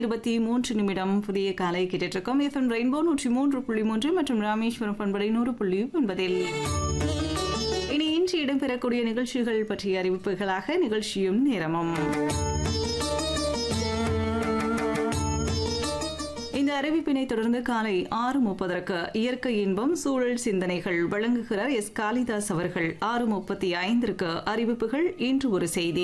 இருபத்தி மூன்று நிமிடம் புதிய காலை கேட்டிருக்கோம் எஃப்எம் ரெயின்போ நூற்றி மூன்று புள்ளி மூன்று மற்றும் ராமேஸ்வரம் பண்படை நூறு புள்ளி ஒன்பதில் இனி இன்று இடம்பெறக்கூடிய நிகழ்ச்சிகள் பற்றிய அறிவிப்புகளாக நிகழ்ச்சியும் நேரமும் இந்த அறிவிப்பினை தொடர்ந்து காலை ஆறு முப்பதற்கு இயற்கை இன்பம் சூழல் சிந்தனைகள் வழங்குகிறார் எஸ் காளிதாஸ் அவர்கள் ஆறு முப்பத்தி ஐந்திற்கு அறிவிப்புகள் இன்று ஒரு செய்தி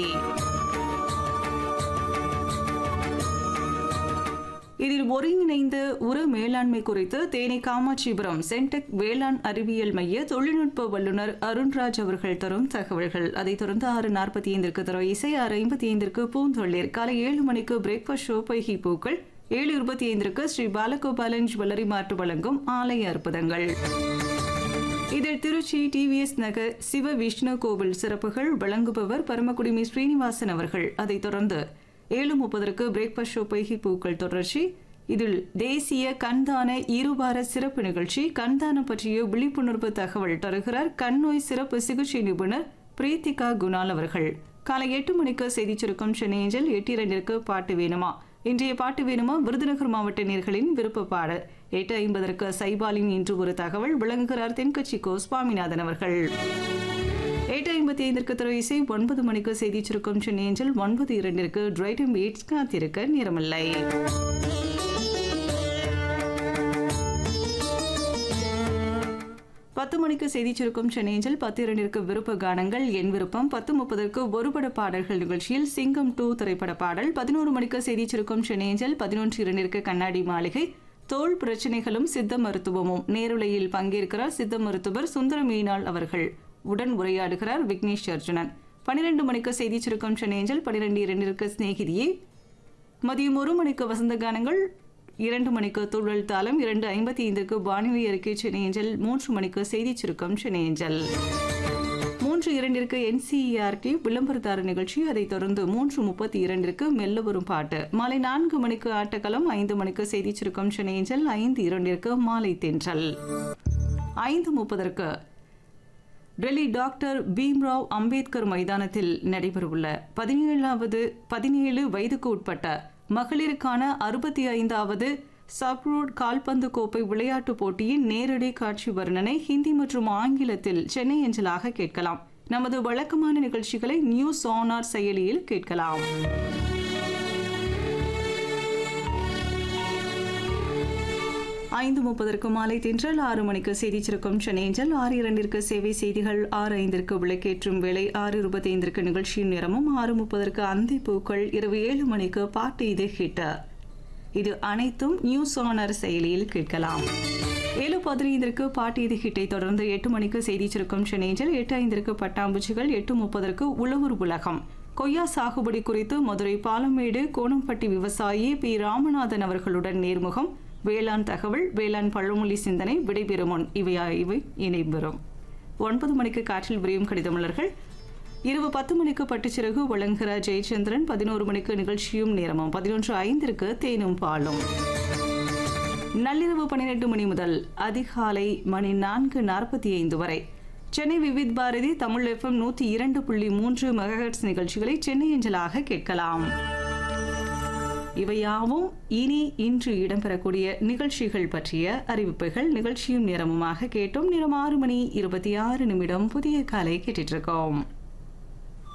இதில் ஒருங்கிணைந்த உர மேலாண்மை குறித்து தேனி காமாட்சிபுரம் சென்டெக் வேளாண் அறிவியல் மைய தொழில்நுட்ப வல்லுநர் அருண்ராஜ் அவர்கள் தரும் தகவல்கள் அதைத் தொடர்ந்து ஆறு நாற்பத்தி ஐந்திற்கு தரும் இசை ஆறு ஐம்பத்தி ஐந்திற்கு பூந்தொழில் காலை ஏழு மணிக்கு பிரேக்ஃபாஸ்ட் ஷோ பைகி பூக்கள் ஏழு இருபத்தி ஐந்திற்கு ஸ்ரீ பாலகோபாலன் ஜுவல்லரி மாற்று வழங்கும் ஆலய அற்புதங்கள் இதில் திருச்சி டிவிஎஸ் நகர் சிவ விஷ்ணு கோவில் சிறப்புகள் வழங்குபவர் பரமக்குடிமி ஸ்ரீனிவாசன் அவர்கள் அதைத் தொடர்ந்து ஏழு முப்பதற்கு பிரேக்ஃபாஸ்ட் ஷோ பைகி பூக்கள் தொடர்ச்சி இதில் தேசிய கண்தான இருவார சிறப்பு நிகழ்ச்சி கண்தானம் பற்றிய விழிப்புணர்வு தகவல் தருகிறார் கண் நோய் சிறப்பு சிகிச்சை நிபுணர் பிரீத்திகா குணால் அவர்கள் காலை எட்டு மணிக்கு செய்திச் சுருக்கம் சென்னை ஏஞ்சல் எட்டு இரண்டிற்கு பாட்டு வேணுமா இன்றைய பாட்டு வேணுமா விருதுநகர் மாவட்ட நேர்களின் விருப்ப பாடல் எட்டு ஐம்பதற்கு சைபாலின் இன்று ஒரு தகவல் விளங்குகிறார் தென்கட்சி கோ சுவாமிநாதன் அவர்கள் எட்டு ஐம்பத்தி ஐந்திற்கு திரு இசை ஒன்பது மணிக்கு செய்தி சுருக்கம் சென்னை ஏஞ்சல் ஒன்பது இரண்டிற்கு டிரைட்டம் பீட்ஸ் காத்திருக்க நேரமில்லை பத்து மணிக்கு செய்தி சுருக்கம் சென்னையில் பத்து இரண்டிற்கு விருப்ப கானங்கள் என் விருப்பம் பத்து முப்பதற்கு ஒருபட பாடல்கள் நிகழ்ச்சியில் சிங்கம் டூ திரைப்பட பாடல் பதினோரு மணிக்கு செய்தி சுருக்கம் சென்னையில் பதினொன்று இரண்டிற்கு கண்ணாடி மாளிகை தோல் பிரச்சனைகளும் சித்த மருத்துவமும் நேருலையில் பங்கேற்கிறார் சித்த மருத்துவர் சுந்தர மீனாள் அவர்கள் உடன் உரையாடுகிறார் விக்னேஷ் அர்ஜுனன் பன்னிரண்டு மணிக்கு செய்தி சுருக்கம் சென்னையில் பன்னிரெண்டு இரண்டிற்கு சிநேகிதியே மதியம் ஒரு மணிக்கு வசந்த கானங்கள் இரண்டு மணிக்கு துழல் தாளம் இரண்டு ஐம்பத்தி ஐந்திற்கு வானிலை அறிக்கை சென்னையஞ்சல் மூன்று மணிக்கு செய்தி சுருக்கம் சென்னையஞ்சல் மூன்று இரண்டிற்கு என்சிஇஆர்டி விளம்பரதார நிகழ்ச்சி அதைத் தொடர்ந்து மூன்று முப்பத்தி இரண்டிற்கு மெல்ல வரும் பாட்டு மாலை நான்கு மணிக்கு ஆட்டக்களம் ஐந்து மணிக்கு செய்தி சுருக்கம் சென்னையஞ்சல் ஐந்து இரண்டிற்கு மாலை தென்றல் ஐந்து முப்பதற்கு டெல்லி டாக்டர் பீம்ராவ் அம்பேத்கர் மைதானத்தில் நடைபெறவுள்ள பதினேழாவது பதினேழு வயதுக்கு உட்பட்ட மகளிருக்கான அறுபத்தி ஐந்தாவது சப்ரூட் கால்பந்து கோப்பை விளையாட்டுப் போட்டியின் நேரடி காட்சி வர்ணனை ஹிந்தி மற்றும் ஆங்கிலத்தில் சென்னை அஞ்சலாக கேட்கலாம் நமது வழக்கமான நிகழ்ச்சிகளை நியூஸ் ஆனார் செயலியில் கேட்கலாம் ஐந்து முப்பதற்கு மாலை தென்றல் ஆறு மணிக்கு செய்தி சுருக்கம் சென்னையஞ்சல் ஆறு இரண்டிற்கு சேவை செய்திகள் ஆறு ஐந்திற்கு விளக்கேற்றும் வேலை ஆறு இருபத்தி ஐந்திற்கு நிகழ்ச்சியின் நேரமும் ஆறு முப்பதற்கு அந்தி பூக்கள் இரவு ஏழு மணிக்கு பாட்டு இது ஹிட் இது அனைத்தும் நியூஸ் ஆனர் செயலியில் கேட்கலாம் ஏழு பதினைந்திற்கு பாட்டு இது ஹிட்டை தொடர்ந்து எட்டு மணிக்கு செய்தி சுருக்கம் சென்னையஞ்சல் எட்டு ஐந்திற்கு பட்டாம்பூச்சிகள் எட்டு முப்பதற்கு உழவர் உலகம் கொய்யா சாகுபடி குறித்து மதுரை பாலமேடு கோணம்பட்டி விவசாயி பி ராமநாதன் அவர்களுடன் நேர்முகம் வேளாண் தகவல் வேளாண் பழமொழி சிந்தனை விடைபெறும் முன் இவை இவை இணைபெறும் ஒன்பது மணிக்கு காற்றில் விரியும் கடிதமலர்கள் இரவு பத்து மணிக்கு பட்டுச்சிறகு வழங்குகிற ஜெயச்சந்திரன் பதினோரு மணிக்கு நிகழ்ச்சியும் நேரமும் பதினொன்று ஐந்திற்கு தேனும் பாலும் நள்ளிரவு பன்னிரெண்டு மணி முதல் அதிகாலை மணி நான்கு நாற்பத்தி ஐந்து வரை சென்னை விவித் பாரதி தமிழ் எஃப்எம் நூற்றி இரண்டு புள்ளி மூன்று மெகஹெட்ஸ் நிகழ்ச்சிகளை சென்னை அஞ்சலாக கேட்கலாம் இவையாவும் இனி இன்று இடம்பெறக்கூடிய நிகழ்ச்சிகள் பற்றிய அறிவிப்புகள் நிகழ்ச்சியும் நேரமுமாக கேட்டோம் நேரம் ஆறு மணி இருபத்தி ஆறு நிமிடம் புதிய காலை கேட்டுட்டு இருக்கோம்